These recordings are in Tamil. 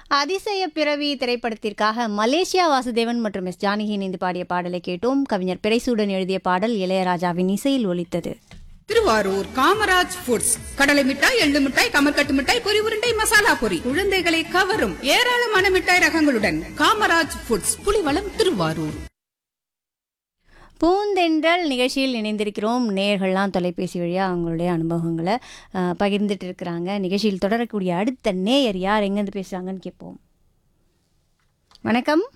அதிசய பிறவி திரைப்படத்திற்காக மலேசியா வாசுதேவன் மற்றும் எஸ் ஜானகி இணைந்து பாடிய பாடலை கேட்டோம் கவிஞர் பிறைசூடன் எழுதிய பாடல் இளையராஜாவின் இசையில் ஒலித்தது திருவாரூர் காமராஜ் ஃபுட்ஸ் கடலை மிட்டாய் எள்ளு மிட்டாய் கமர்கட்டு மிட்டாய் பொரி உருண்டை மசாலா பொரி குழந்தைகளை கவரும் ஏராளமான மிட்டாய் ரகங்களுடன் காமராஜ் ஃபுட்ஸ் புலிவளம் திருவாரூர் பூந்தென்றல் நிகழ்ச்சியில் இணைந்திருக்கிறோம் நேர்கள்லாம் தொலைபேசி வழியாக அவங்களுடைய அனுபவங்களை அஹ், பகிர்ந்துட்டு இருக்கிறாங்க நிகழ்ச்சியில் தொடரக்கூடிய அடுத்த நேயர் யார் எங்கேருந்து பேசுகிறாங்கன்னு கேட்போம் வணக்கம்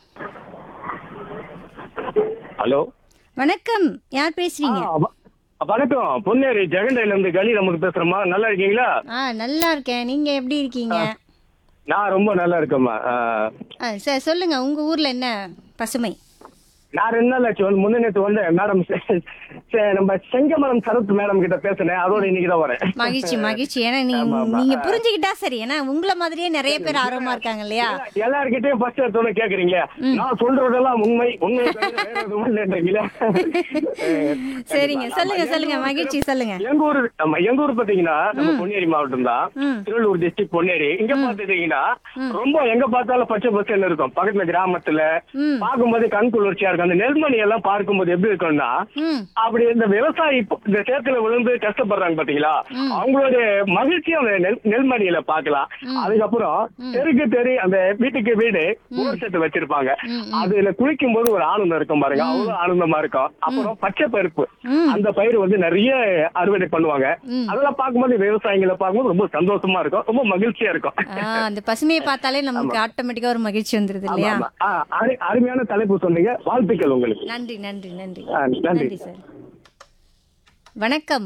ஹலோ வணக்கம் யார் பேசுறீங்க ஆ, வ- வணக்கம் பொன்னேரி ஜெகண்டையில இருந்து கலி நமக்கு பேசுறோமா நல்லா இருக்கீங்களா ஆ நல்லா இருக்கேன் நீங்க எப்படி இருக்கீங்க நான் ரொம்ப நல்லா இருக்கேம்மா ஆ, ஆ சார் சொல்லுங்க உங்க ஊர்ல என்ன பசுமை நான் ரெண்டு நாள் ஆச்சு வந்து முந்தின நேத்து வந்து மேடம் நம்ம செங்கமரம் சரத் மேடம் கிட்ட பேசினேன் அதோட இன்னைக்கு தான் வரேன் மகிழ்ச்சி மகிழ்ச்சி ஏன்னா நீ ஆமா, ஆமா. நீங்க புரிஞ்சுக்கிட்டா சரி ஏன்னா உங்களை மாதிரியே நிறைய பேர் ஆர்வமா இருக்காங்க இல்லையா எல்லார்கிட்டயும் ஃபர்ஸ்ட் எடுத்தோன்னு கேக்குறீங்க நான் சொல்றதெல்லாம் உண்மை உண்மை தவிர வேற எதுவும் இல்லைன்றீங்களா சரிங்க சொல்லுங்க சொல்லுங்க மகிழ்ச்சி சொல்லுங்க எங்க ஊர் ஆமா, எங்க ஊர் பாத்தீங்கன்னா நம்ம பொன்னேரி மாவட்டம் தான் ம். திருவள்ளூர் டிஸ்ட்ரிக்ட் பொன்னேரி இங்க பாத்துட்டீங்கன்னா ரொம்ப எங்க பார்த்தாலும் பச்சை பசேல்னு இருக்கும் பக்கத்துல கிராமத்துல ம். பார்க்கும்போது கண் குளிர்ச்சியா இருக்கும் அந்த நெல்மணி எல்லாம் பார்க்கும்போது எப்படி இருக்கும்னா ம் அப்படி இந்த விவசாயி இப்ப இந்த சேத்துல விழுந்து கஷ்டப்படுறாங்க பாத்தீங்களா அவங்களுடைய மகிழ்ச்சியை அந்த நெல் நெல்மணியில பாக்கலாம் அதுக்கப்புறம் தெருக்கு தெரு அந்த வீட்டுக்கு வீடு போர் செட்டு வச்சிருப்பாங்க அதுல குளிக்கும் போது ஒரு ஆனந்தம் இருக்கும் பாருங்க அவ்வளவு ஆனந்தமா இருக்கும் அப்புறம் பச்சை பருப்பு ம். அந்த பயிர் வந்து நிறைய அறுவடை பண்ணுவாங்க ம். அதெல்லாம் பார்க்கும்போது விவசாயிகளை பார்க்கும்போது ரொம்ப சந்தோஷமா இருக்கும் ரொம்ப மகிழ்ச்சியா இருக்கும் ஆ, அந்த பசுமையை பார்த்தாலே நமக்கு ஆட்டோமேட்டிக்கா ஒரு மகிழ்ச்சி வந்துருது ஆமா, இல்லையா ஆமா. ஆ, அரு- அருமையான தலைப்பு சொன்னீங்க வாழ்த்துக்கள் உங்களுக்கு நன்றி நன்றி நன்றி ஆ, நன்றி. நன்றி சார் வணக்கம்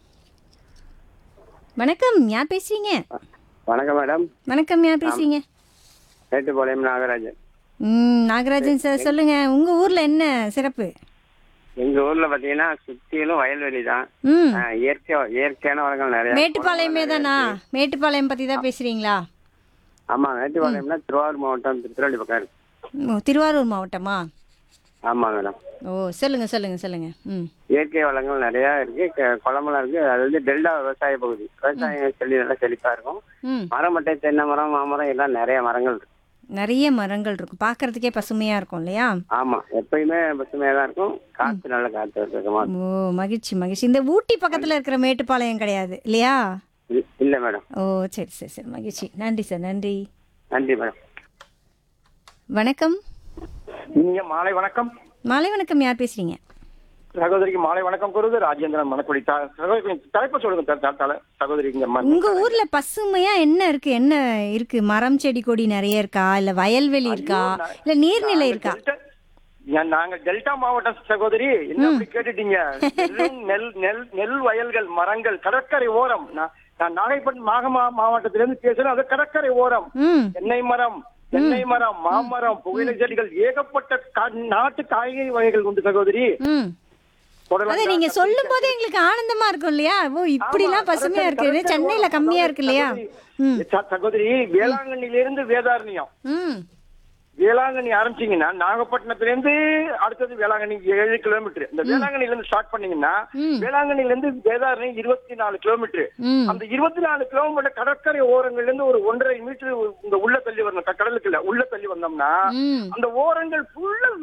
வணக்கம் யார் பேசுறீங்க வணக்கம் மேடம் வணக்கம் யார் பேசுறீங்க மேட்டுப்பாளையம் நாகராஜன் ம் நாகராஜன் சார் சொல்லுங்க உங்க ஊர்ல என்ன சிறப்பு எங்க ஊர்ல பாத்தீங்கன்னா சுத்திலும் வயல்வெளி தான் ம் ஆ, இயற்கை இயற்கையான வளங்கள் நிறைய மேட்டுப்பாளையமே தானா மேட்டுப்பாளையம் பத்தி தான் பேசுறீங்களா ஆமா மேட்டுப்பாளையம்னா திருவாரூர் மாவட்டம் திருத்திரவள்ளி பக்கம் இருக்கு ஓ திருவாரூர் மாவட்டமா ஆமா மேடம் ஓ சொல்லுங்க சொல்லுங்க சொல்லுங்க ம் இயற்கை வளங்கள் நிறைய இருக்கு க- குளமெல்லாம் இருக்கு அது வந்து டெல்டா விவசாய பகுதி விவசாயம் செல்லி நல்லா செழிப்பா இருக்கும் ம் மரம் மட்டை தென்னை மரம் மாமரம் எல்லாம் நிறைய மரங்கள் இருக்கு நிறைய மரங்கள் இருக்கும் பார்க்கறதுக்கே பசுமையா இருக்கும் இல்லையா ஆமா எப்பயுமே பசுமையா தான் இருக்கும் காத்து நல்ல காத்து இருக்குமா ஓ மகிழ்ச்சி மகிழ்ச்சி இந்த ஊட்டி பக்கத்துல இருக்கிற மேட்டுப்பாளையம் கிடையாது இல்லையா இல்ல மேடம் ஓ சரி சரி சரி மகிழ்ச்சி நன்றி சார் நன்றி நன்றி மேடம் வணக்கம் இனிய மாலை வணக்கம் மாலை வணக்கம் யார் பேசுறீங்க சகோதரிக்கு மாலை வணக்கம் கூறுவது ராஜேந்திரன் மணக்குடி த- சகோதரி தலைப்பு சொல்லுங்க த- த- தல- சகோதரி இங்க மண்- உங்க ஊர்ல பசுமையா என்ன இருக்கு என்ன இருக்கு மரம் செடி கொடி நிறைய இருக்கா இல்ல வயல்வெளி இருக்கா இல்ல நீர்நிலை இருக்கா டெல்டா- ஏன் நாங்க டெல்டா மாவட்டம் சகோதரி என்ன அப்படி கேட்டுட்டீங்க நெல்லும் நெல் நெல் நெல் வயல்கள் மரங்கள் கடற்கரை ஓரம் நான் நான் நாகைப்பட்டினம் மாகமா மாவட்டத்திலிருந்து பேசுறேன் அது கடற்கரை ஓரம் ம் தென்னை மரம் தென்னை மரம் மாமரம் புகையிலை செடிகள் ஏகப்பட்ட கா- நாட்டு காய்கறி வகைகள் உண்டு சகோதரி ம் புடலங்காய், அத நீங்க சொல்லும் போதே எங்களுக்கு ஆனந்தமா இருக்கும் இல்லையா ஓ இப்படிலாம் பசுமையா இருக்கு சென்னையில கம்மியா இருக்கு இல்லையா ம் ச- சகோதரி வேளாங்கண்ணிலிருந்து வேதாரண்யம் ம் வேளாங்கண்ணி ஆரம்பிச்சீங்கன்னா நாகப்பட்டினத்துல இருந்து அடுத்தது வேளாங்கண்ணி ஏழு கிலோமீட்டர் இந்த வேளாங்கண்ணில இருந்து ஸ்டார்ட் பண்ணீங்கன்னா ம். வேளாங்கண்ணில இருந்து வேதாரணி இருபத்தி நாலு கிலோமீட்டர் ம் அந்த இருபத்தி நாலு கிலோமீட்டர் கடற்கரை ஓரங்கள்ல இருந்து ஒரு ஒன்றரை மீட்டர் இந்த உள்ள தள்ளி வரணும் க- கடலுக்குள்ள உள்ள தள்ளி வந்தோம்னா ம் அந்த ஓரங்கள் ஃபுல்லா